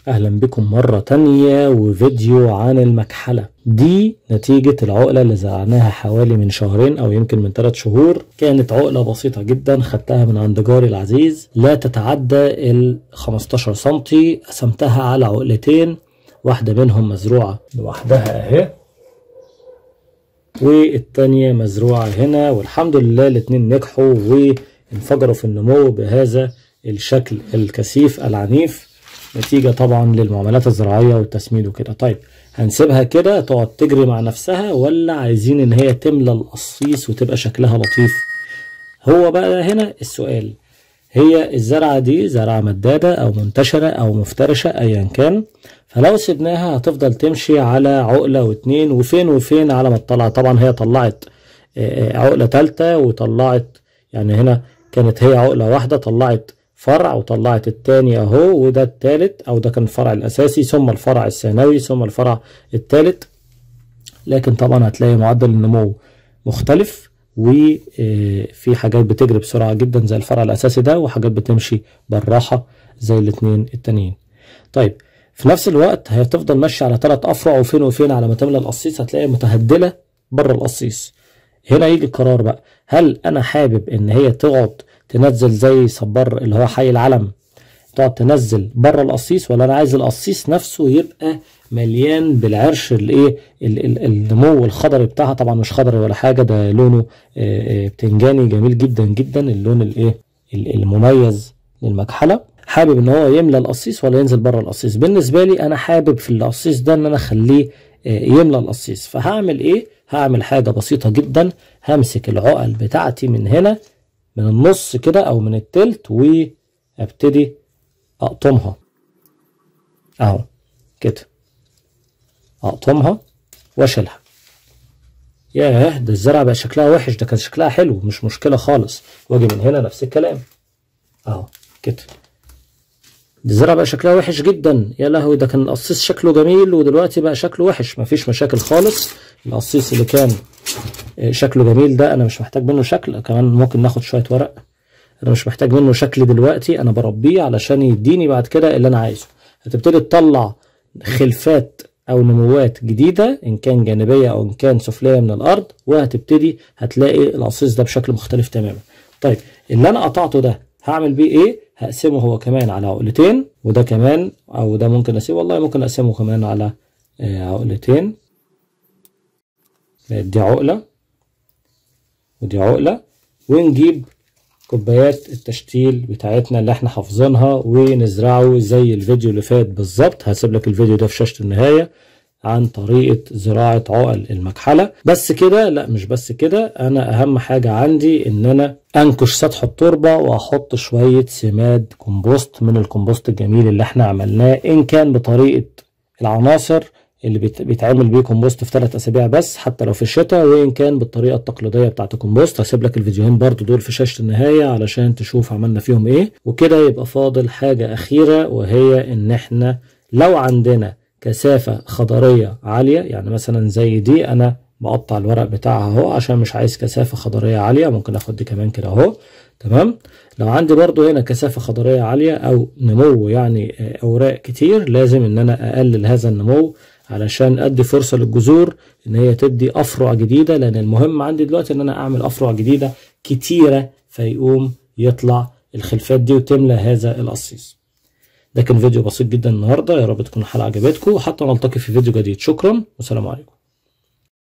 أهلا بكم مرة تانية وفيديو عن المكحلة دي نتيجة العقلة اللي زرعناها حوالي من شهرين أو يمكن من ثلاث شهور كانت عقلة بسيطة جدا خدتها من عند جاري العزيز لا تتعدى ال 15 سنتي قسمتها على عقلتين واحدة منهم مزروعة لوحدها أهي والتانية مزروعة هنا والحمد لله الاتنين نجحوا وانفجروا في النمو بهذا الشكل الكثيف العنيف نتيجة طبعا للمعاملات الزراعية والتسميد وكده طيب هنسيبها كده تقعد تجري مع نفسها ولا عايزين ان هي تملى القصيص وتبقى شكلها لطيف هو بقى هنا السؤال هي الزرعة دي زرعة مدادة أو منتشرة أو مفترشة أيا كان فلو سيبناها هتفضل تمشي على عقلة واتنين وفين وفين على ما تطلع طبعا هي طلعت عقلة تالتة وطلعت يعني هنا كانت هي عقلة واحدة طلعت فرع وطلعت التاني اهو وده التالت او ده كان الفرع الاساسي ثم الفرع الثانوي ثم الفرع التالت لكن طبعا هتلاقي معدل النمو مختلف وفي حاجات بتجري بسرعة جدا زي الفرع الاساسي ده وحاجات بتمشي بالراحة زي الاتنين التانيين طيب في نفس الوقت هتفضل ماشية على ثلاث افرع وفين وفين على ما تملى القصيص هتلاقيها متهدلة بره القصيص هنا يجي القرار بقى هل انا حابب ان هي تقعد تنزل زي صبار اللي هو حي العلم تقعد تنزل بره القصيص ولا انا عايز القصيص نفسه يبقى مليان بالعرش الايه النمو الخضري بتاعها طبعا مش خضري ولا حاجه ده لونه بتنجاني جميل جدا جدا اللون الايه المميز للمكحله حابب ان هو يملى القصيص ولا ينزل بره القصيص بالنسبه لي انا حابب في القصيص ده ان انا اخليه يملى القصيص فهعمل ايه هعمل حاجه بسيطه جدا همسك العقل بتاعتي من هنا من النص كده او من التلت وابتدي اقطمها اهو كده اقطمها واشيلها ياه ده الزرع بقى شكلها وحش ده كان شكلها حلو مش مشكله خالص واجي من هنا نفس الكلام اهو كده الزرع بقى شكلها وحش جدا يا لهوي ده كان القصيص شكله جميل ودلوقتي بقى شكله وحش مفيش مشاكل خالص القصيص اللي كان شكله جميل ده انا مش محتاج منه شكل كمان ممكن ناخد شويه ورق انا مش محتاج منه شكل دلوقتي انا بربيه علشان يديني بعد كده اللي انا عايزه هتبتدي تطلع خلفات او نموات جديده ان كان جانبيه او ان كان سفليه من الارض وهتبتدي هتلاقي القصيص ده بشكل مختلف تماما طيب اللي انا قطعته ده هعمل بيه ايه هقسمه هو كمان على عقلتين وده كمان او ده ممكن اسيبه والله ممكن اقسمه كمان على عقلتين دي عقله ودي عقلة ونجيب كوبايات التشتيل بتاعتنا اللي احنا حافظينها ونزرعه زي الفيديو اللي فات بالظبط هسيب لك الفيديو ده في شاشة النهاية عن طريقة زراعة عقل المكحلة بس كده لا مش بس كده انا اهم حاجة عندي ان انا انكش سطح التربة واحط شوية سماد كومبوست من الكومبوست الجميل اللي احنا عملناه ان كان بطريقة العناصر اللي بيتعمل بيه كومبوست في ثلاث اسابيع بس حتى لو في الشتاء وان كان بالطريقه التقليديه بتاعه الكومبوست هسيب لك الفيديوهين برضو دول في شاشه النهايه علشان تشوف عملنا فيهم ايه وكده يبقى فاضل حاجه اخيره وهي ان احنا لو عندنا كثافه خضريه عاليه يعني مثلا زي دي انا بقطع الورق بتاعها اهو عشان مش عايز كثافه خضريه عاليه ممكن اخد دي كمان كده اهو تمام لو عندي برضو هنا كثافه خضريه عاليه او نمو يعني اوراق كتير لازم ان انا اقلل هذا النمو علشان ادي فرصه للجذور ان هي تدي افرع جديده لان المهم عندي دلوقتي ان انا اعمل افرع جديده كتيره فيقوم يطلع الخلفات دي وتملى هذا القصيص ده كان فيديو بسيط جدا النهارده يا رب تكون الحلقه عجبتكم وحتى نلتقي في فيديو جديد شكرا والسلام عليكم